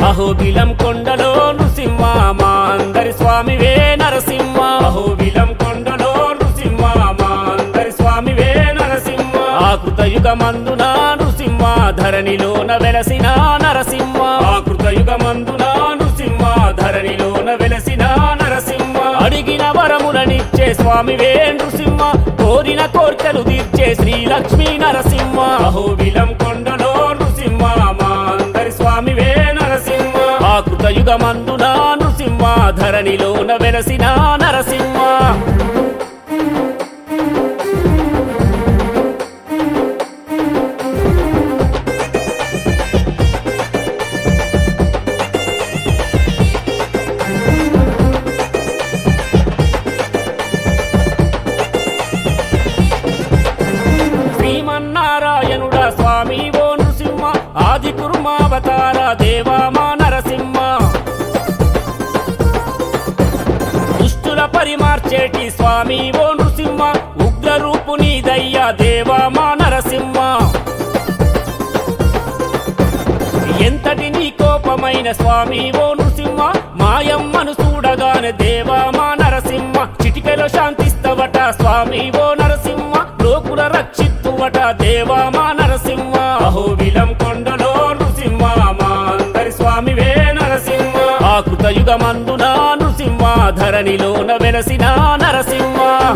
అహోబిలం కొండలో నృసింహ మా అందరి స్వామివే నరసింహ అహోబిలం కొండలో నృసింహ మా అందరి స్వామివే నరసింహ ఆకృత యుగమందున నృసింహ ధరణిలోన వెలసిన నరసింహ ఆకృత యుగమందున నృసింహ ధరణిలోన వెలసిన నరసింహ అడిగిన వరములనిచ్చే స్వామివే నృసింహ కోరిన కోర్కెలు తీర్చే శ్రీ లక్ష్మీ నరసింహ అహోబిలం కొండలో నృసింహ మా అందరి స్వామివే నరసింహ ఆకృత యుగమందున నృసింహ ధరణిలోన వెలసిన నరసింహ శ్రీమన్నారాయణుడా స్వామి ఓ నృసింహ ఆది కుర్మావతార దేవా మా నరసింహ దుష్టుల పరిమార్చేటి స్వామి ఓ నృసింహ ఉగ్ర రూపు నీదయ్యా దేవా మా నరసింహ ఎంతటి నీ కోపమైన స్వామి ఓ నృసింహ మాయమ్మను చూడగానే దేవా మా నరసింహ చిటికెలో శాంతిస్తవట స్వామి ఓ నరసింహ లోకుల రక్షిత్తువట దేవా మా నరసింహ అహోబిలం కొండలో నృసింహ మా అందరి స్వామివే నరసింహ ఆకృత యుగమందున నృసింహ ధరణిలోన వెలసిన నరసింహ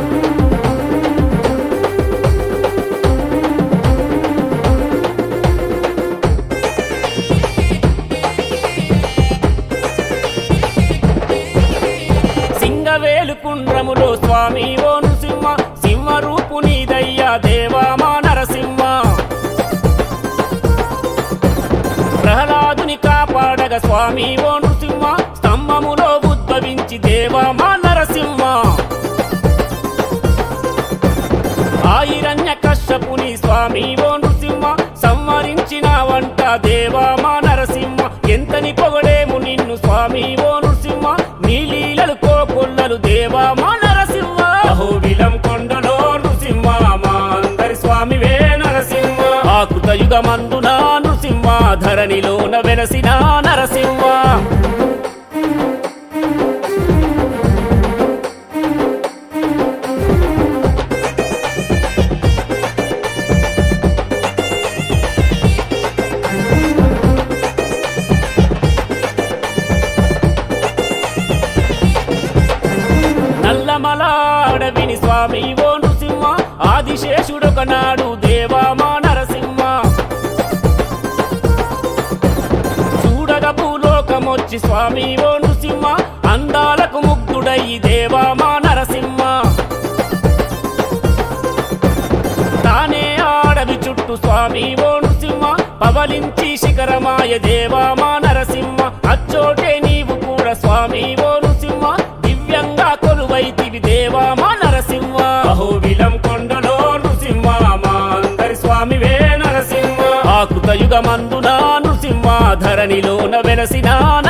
సింగవేలు కుండ్రములో స్వామి ఓ నృసింహ సింహ రూపు నీదయ్యా దేవా మా నరసింహ ప్రహ్లాదుని కాపాడగ స్వామి ఓ నృసింహ స్తంభములో ఉద్భవించి దేవా మా నరసింహ ఆయిరణ్య కశ్యపుని స్వామి ఓ నృసింహ సంవరించిన వంట దేవా మా నరసింహ ఎంతని పొగడేము నిన్ను స్వామి ఓ నృసింహ నీ లీలలు కోకొల్లలు దేవా మా నరసింహ అహోబిలం కొండలో నృసింహ మా అందరి స్వామివే నరసింహ ఆకృత యుగమందున నృసింహ ధరణిలోన వెలసిన నరసింహ నల్లమల అడవిని స్వామి ఓ నృసింహ ఆదిశేషుడొక నాడు దేవా మా నరసింహ చూడగ భూలోకమొచ్చి స్వామి ఓ నృసింహ అందాలకు ముగ్ధుడయి దేవా మా నరసింహ తానే ఆడవి చుట్టూ స్వామి ఓ నృసింహ పవలించి శిఖరమాయ దేవా మా నరసింహ అచ్చోటే నీవు కూడా స్వామి ఓ నృసింహ దివ్యంగా కొలువైతివి దేవా మా నరసింహ అహోబిలం కొండలో నృసింహ మా అందరి స్వామివే నరసింహ ఆకృత యుగమందున నృసింహ ధరణిలోన వెలసిన